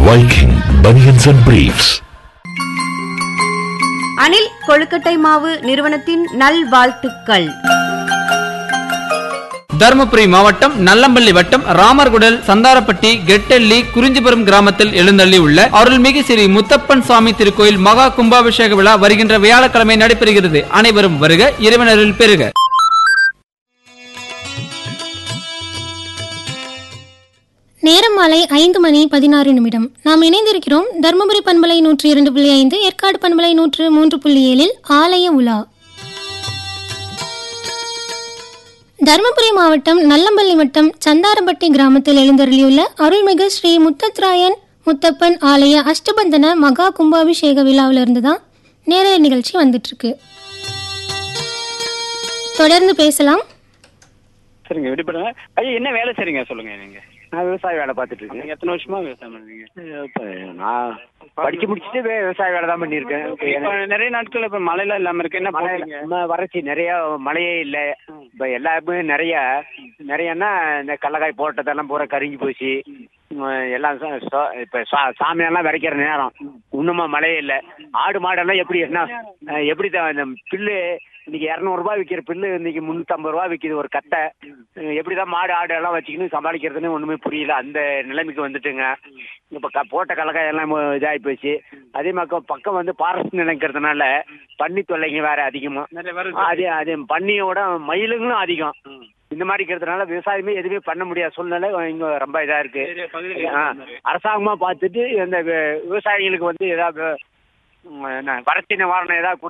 Viking Bunions and Briefs. Anil கொழுக்கட்டை மாவு நிறுவனத்தின் நல்வாழ்த்துக்கள் தருமபுரி மாவட்டம் நல்லம்பள்ளி வட்டம் ராமர்குடல் சந்தாரப்பட்டி கெட்டெல்லி குறிஞ்சிபுரம் கிராமத்தில் எழுந்தள்ளி உள்ள அருள்மிகு ஸ்ரீ முத்தப்பன் சுவாமி திருக்கோயில் மகா கும்பாபிஷேக விழா வருகின்ற வியாழக்கிழமை நடைபெறுகிறது அனைவரும் வருக இறைவனரில் பெறுக நேரம் மாலை ஐந்து மணி பதினாறு நிமிடம் நாம் இணைந்திருக்கிறோம் தருமபுரி பண்பலை நூற்றி இரண்டு புள்ளி ஐந்து ஏற்காடு பண்பலை நூற்று மூன்று புள்ளி ஏழில் ஆலய உலா தருமபுரி மாவட்டம் நல்லம்பள்ளி வட்டம் சந்தாரப்பட்டி கிராமத்தில் எழுந்தருளியுள்ள அருள்மிகு ஸ்ரீ முத்தத்ராயன் முத்தப்பன் ஆலய அஷ்டபந்தன மகா கும்பாபிஷேக விழாவிலிருந்து தான் நேரடி நிகழ்ச்சி வந்துட்டு இருக்கு தொடர்ந்து பேசலாம் சரிங்க விடுபடுங்க ஐயா என்ன வேலை செய்றீங்க சொல்லுங்க நீங்க நான் விவசாய வேலை பார்த்துட்டு இருக்கேன் நீங்க எத்தனை வருஷமா விவசாயம் பண்றீங்க இப்போ நான் படிச்சு முடிச்சுட்டு வே- விவசாய வேலை தான் பண்ணியிருக்கேன் இப்ப இப்ப எனக்கு நிறைய நாட்கள் இப்ப மழைலாம் இல்லாம இருக்கு என்ன மழை போடுறீங்க ம- வறட்சி நிறைய மழையே இல்லை இப்போ எல்லாருமே நிறைய நிறையன்னா இந்த கடலக்காய் போட்டதெல்லாம் பூரா கருங்கி போச்சு உம், எல்லாம் ச- ச- இப்ப சா- சாமியெல்லாம் விதைக்கிற நேரம் இன்னுமா மழையே இல்லை ஆடு மாடெல்லாம் எப்படி என்ன அஹ், எப்படி தான் இந்த பில்லு இன்னைக்கு இரநூறுபா விற்கிற பில்லு இன்னைக்கு முந்நூற்றம்பது ரூபா விற்கிது ஒரு கட்டை அஹ், எப்படி தான் மாடு ஆடு எல்லாம் வச்சுக்கின்னு சமாளிக்கிறதுன்னு ஒன்றுமே புரியல அந்த நிலைமைக்கு வந்துட்டுங்க இப்போ க போட்ட கடலக்காய் எல்லாம் இதாகி போச்சு அதே மாதிரி பக்கம் வந்து ஃபாரஸ்ட் நினைக்கிறதுனால பன்னி தொல்லைங்க வேற அதிகமா நிறைய வருது அது அது பன்னியோட மயிலுங்களும் அதிகம் இந்த மாதிரி இருக்கிறதுனால விவசாயமே எதுவுமே பண்ண முடியாத சூழ்நிலை இங்க ரொம்ப இதா இருக்கு நிறைய பகுதிகள் ஆ, அரசாங்கமா பார்த்துட்டு இந்த வி- விவசாயிகளுக்கு வந்து ஏதாவது உம், என்ன வறட்சி நிவாரணம் ஏதாவது